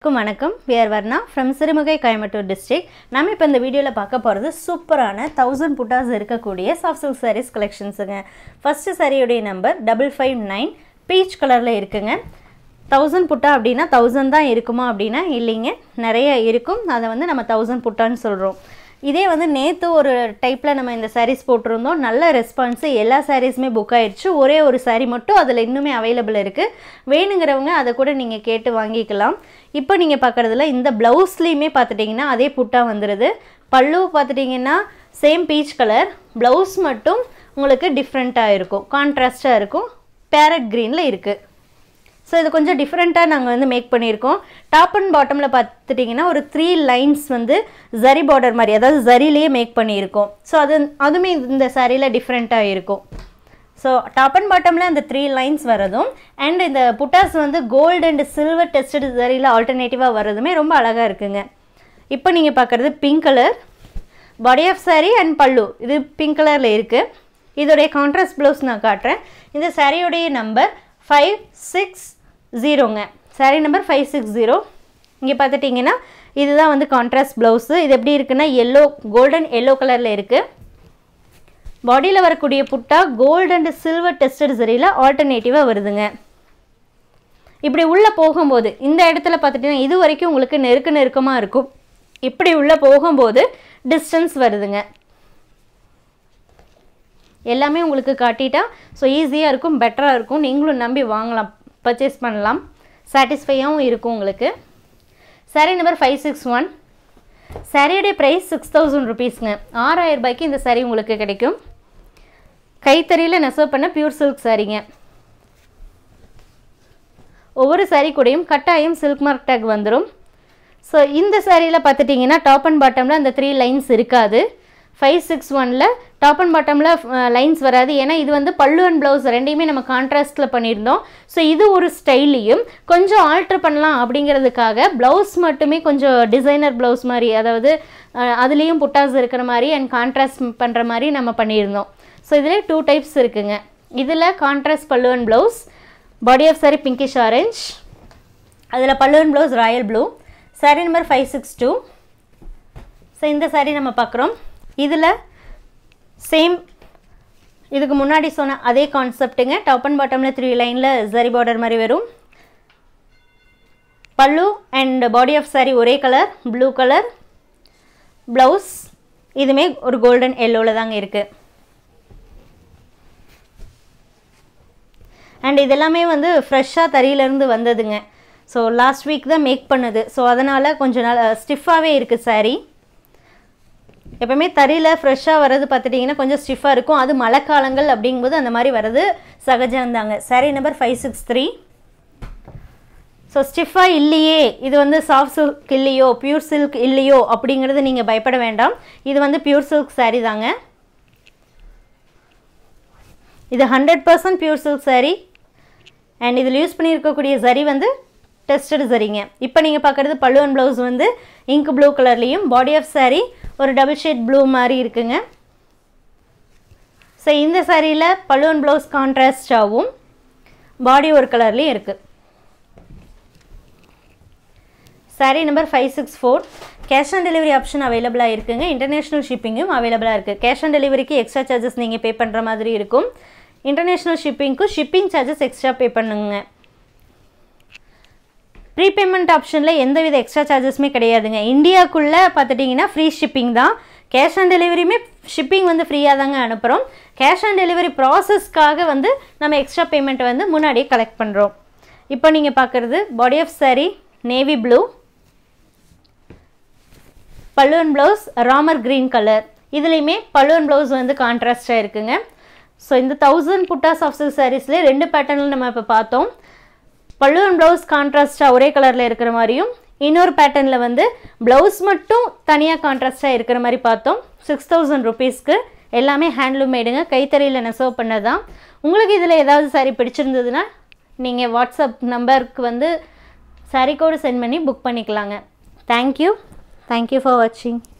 க்கும் வணக்கம் we're Varna from Sirumugai Coimbatore district நம்ம இப்போ இந்த வீடியோவில் பார்க்க போகிறது சூப்பரான தௌசண்ட் புட்டாஸ் இருக்கக்கூடிய சாஃப்ட் சில்க் சாரீஸ் கலெக்ஷன்ஸுங்க ஃபஸ்ட்டு சாரியுடைய number double five nine peach கலரில் இருக்குங்க தௌசண்ட் புட்டா அப்படின்னா தௌசண்ட் தான் இருக்குமா அப்படின்னா இல்லைங்க நிறைய இருக்கும் அதை வந்து நம்ம தௌசண்ட் புட்டான்னு சொல்கிறோம் இதே வந்து நேற்று ஒரு டைப்பில் நம்ம இந்த சாரீஸ் போட்டிருந்தோம் நல்ல ரெஸ்பான்ஸு எல்லா சாரீஸுமே புக் ஆயிடுச்சு ஒரே ஒரு சாரீ மட்டும் அதில் இன்னுமே அவைலபிள் இருக்குது வேணுங்கிறவங்க அதை கூட நீங்கள் கேட்டு வாங்கிக்கலாம் இப்போ நீங்கள் பார்க்குறதுல இந்த ப்ளவுஸ்லேயுமே பார்த்துட்டிங்கன்னா அதே புட்டா வந்துடுது பல்லு பார்த்துட்டிங்கன்னா சேம் பீச் கலர் ப்ளவுஸ் மட்டும் உங்களுக்கு டிஃப்ரெண்ட்டாக இருக்கும் கான்ட்ராஸ்ட்டாக இருக்கும் பேரட் க்ரீனில் இருக்குது ஸோ இது கொஞ்சம் டிஃப்ரெண்ட்டாக நாங்கள் வந்து மேக் பண்ணியிருக்கோம் டாப் அண்ட் பாட்டமில் பார்த்துட்டிங்கன்னா ஒரு த்ரீ லைன்ஸ் வந்து ஜரி பார்டர் மாதிரி அதாவது ஜரிலேயே மேக் பண்ணியிருக்கோம் ஸோ அது அதுவுமே இந்த சாரியில் டிஃப்ரெண்ட்டாக இருக்கும் ஸோ டாப் அண்ட் பாட்டமில் அந்த த்ரீ லைன்ஸ் வரதும் அண்ட் இந்த புட்டாஸ் வந்து கோல்டு அண்ட் சில்வர் டெஸ்டட் சரியில் ஆல்டர்னேட்டிவாக வர்றதுமே ரொம்ப அழகாக இருக்குங்க இப்போ நீங்கள் பார்க்குறது pink colour body of saree and பல்லு இது பிங்க் கலரில் இருக்குது இதோடைய கான்ட்ராஸ்ட் ப்ளவுஸ் நான் காட்டுறேன் இந்த சாரியோடைய நம்பர் ஃபைவ் சிக்ஸ் ஜீரோங்க saree number five six zero இங்கே பார்த்துட்டிங்கன்னா இதுதான் வந்து கான்ட்ராஸ்ட் ப்ளவுஸு இது எப்படி இருக்குன்னா எல்லோ கோல்டன் எல்லோ கலரில் இருக்குது பாடியில் வரக்கூடிய butta gold and silver tested சரியில் ஆல்டர்னேட்டிவாக வருதுங்க இப்படி உள்ளே போகும்போது இந்த இடத்துல பார்த்துட்டிங்கன்னா இது வரைக்கும் உங்களுக்கு நெருக்க நெருக்கமாக இருக்கும் இப்படி உள்ளே போகும்போது டிஸ்டன்ஸ் வருதுங்க எல்லாமே உங்களுக்கு காட்டிட்டா ஸோ ஈஸியாக இருக்கும் பெட்டராக இருக்கும் நீங்களும் நம்பி வாங்கலாம் பர்ச்சேஸ் பண்ணலாம் சாட்டிஸ்ஃபையாகவும் இருக்கும் உங்களுக்கு sari number five six one சாரியுடைய ப்ரைஸ் சிக்ஸ் தௌசண்ட் ருபீஸ்ங்க ஆறாயிரம் ரூபாய்க்கு இந்த சாரீ உங்களுக்கு கிடைக்கும் கைத்தறியில் நெசவு பண்ண பியூர் சில்க் சாரீங்க ஒவ்வொரு சாரீ கூடயும் கட்டாயம் சில்க் மார்க் டேக் வந்துடும் ஸோ இந்த சாரியில் பார்த்துட்டிங்கன்னா டாப் அண்ட் பாட்டமில் அந்த த்ரீ லைன்ஸ் இருக்காது ஃபைவ் சிக்ஸ் ஒனில் டாப் அண்ட் பாட்டமில் லைன்ஸ் வராது ஏன்னா இது வந்து பல்லு அண்ட் ப்ளவுஸ் ரெண்டையுமே நம்ம கான்ட்ராஸ்ட்டில் பண்ணியிருந்தோம் ஸோ இது ஒரு ஸ்டைலையும் கொஞ்சம் ஆல்ட்ரு பண்ணலாம் அப்படிங்கிறதுக்காக ப்ளவுஸ் மட்டுமே கொஞ்சம் டிசைனர் ப்ளவுஸ் மாதிரி அதாவது அதுலேயும் புட்டாஸ் இருக்கிற மாதிரி அண்ட் கான்ட்ராஸ்ட் பண்ணுற மாதிரி நம்ம பண்ணியிருந்தோம் ஸோ இதில் டூ டைப்ஸ் இருக்குங்க இதில் contrast pallu and blouse body of sari pinkish orange அதில் pallu and blouse royal blue sari number five six two so இந்த சாரீ நம்ம பார்க்குறோம் இதில் சேம் இதுக்கு முன்னாடி சொன்ன அதே கான்செப்ட்டுங்க டாப் அண்ட் பாட்டமில் த்ரீ லைனில் ஜரி பார்டர் மாதிரி வரும் pallu and body of sari ஒரே கலர் ப்ளூ கலர் ப்ளவுஸ் இதுவுமே ஒரு கோல்டன் எல்லோவில் தாங்க இருக்குது அண்ட் இதெல்லாமே வந்து ஃப்ரெஷ்ஷாக தறியிலேருந்து வந்ததுங்க ஸோ லாஸ்ட் வீக் தான் மேக் பண்ணுது ஸோ அதனால் கொஞ்சம் நாள் ஸ்டிஃபாகவே இருக்குது சாரீ எப்போவுமே தறியில் ஃப்ரெஷ்ஷாக வர்றது பார்த்துட்டிங்கன்னா கொஞ்சம் ஸ்டிஃபாக இருக்கும் அது மழை காலங்கள் அப்படிங்கும்போது அந்த மாதிரி வர்றது சகஜம்தாங்க sari number five six three so ஸ்டிஃபாக இல்லையே இது வந்து சாஃப்ட் சில்க் இல்லையோ பியூர் சில்க் இல்லையோ அப்படிங்கிறது நீங்கள் பயப்பட வேண்டாம் இது வந்து பியூர் சில்க் சாரீ தாங்க இது hundred percent pure silk sari and இதில் யூஸ் பண்ணியிருக்கக்கூடிய சரி வந்து டெஸ்டட் சரிங்க இப்போ நீங்கள் பார்க்குறது பல்லு அண்ட் ப்ளவுஸ் வந்து இங்க் ப்ளூ கலர்லேயும் பாடி ஆஃப் சாரீ ஒரு டபுள் ஷேட் ப்ளூ மாதிரி இருக்குங்க ஸோ இந்த சாரியில் பல்லு அண்ட் ப்ளவுஸ் கான்ட்ராஸ்டாகவும் பாடி ஒரு கலர்லேயும் இருக்குது sari number five six four cash on delivery option அவைலபிளாக இருக்குங்க இன்டர்நேஷ்னல் ஷிப்பிங்கும் அவைலபிளாக இருக்குது கேஷ் ஆன் டெலிவரிக்கு எக்ஸ்ட்ரா சார்ஜஸ் நீங்கள் பே பண்ணுற மாதிரி இருக்கும் இன்டர்நேஷ்னல் ஷிப்பிங்க்கும் ஷிப்பிங் சார்ஜஸ் எக்ஸ்ட்ரா பே பண்ணுங்க ப்ரீபேமெண்ட் ஆப்ஷனில் எந்தவித எக்ஸ்ட்ரா சார்ஜஸுமே கிடையாதுங்க இந்தியாவுக்குள்ளே பார்த்துட்டிங்கன்னா ஃப்ரீ ஷிப்பிங் தான் கேஷ் ஆன் டெலிவரியுமே ஷிப்பிங் வந்து ஃப்ரீயாக தாங்க அனுப்புகிறோம் கேஷ் ஆன் டெலிவரி ப்ராசஸ்க்காக வந்து நம்ம எக்ஸ்ட்ரா பேமெண்ட்டை வந்து முன்னாடியே கலெக்ட் பண்ணுறோம் இப்போ நீங்கள் பார்க்குறது body of sari navy blue pallu and blouse Ramar green colour இதுலேயுமே பல்லு அண்ட் ப்ளவுஸ் வந்து கான்ட்ராஸ்டாக இருக்குங்க ஸோ இந்த தௌசண்ட் புட்டாஸ் ஆஃப் சில்க் சாரீஸ்லேயே ரெண்டு பேட்டர்னில் நம்ம இப்போ பார்த்தோம் பல்லு அண்ட் ப்ளவுஸ் கான்ட்ராஸ்ட்டாக ஒரே கலரில் இருக்கிற மாதிரியும் இன்னொரு பேட்டர்னில் வந்து ப்ளவுஸ் மட்டும் தனியாக கான்ட்ராஸ்ட்டாக இருக்கிற மாதிரி பார்த்தோம் சிக்ஸ் தௌசண்ட் ருபீஸ்க்கு எல்லாமே ஹேண்ட்லூம் மேடுங்க கைத்தறியில் நெசவு பண்ணதான் உங்களுக்கு இதில் ஏதாவது சாரி பிடிச்சிருந்ததுன்னா நீங்கள் வாட்ஸ்அப் நம்பருக்கு வந்து சாரி கோடு சென்ட் பண்ணி புக் பண்ணிக்கலாங்க தேங்க்யூ தேங்க்யூ ஃபார் வாட்சிங்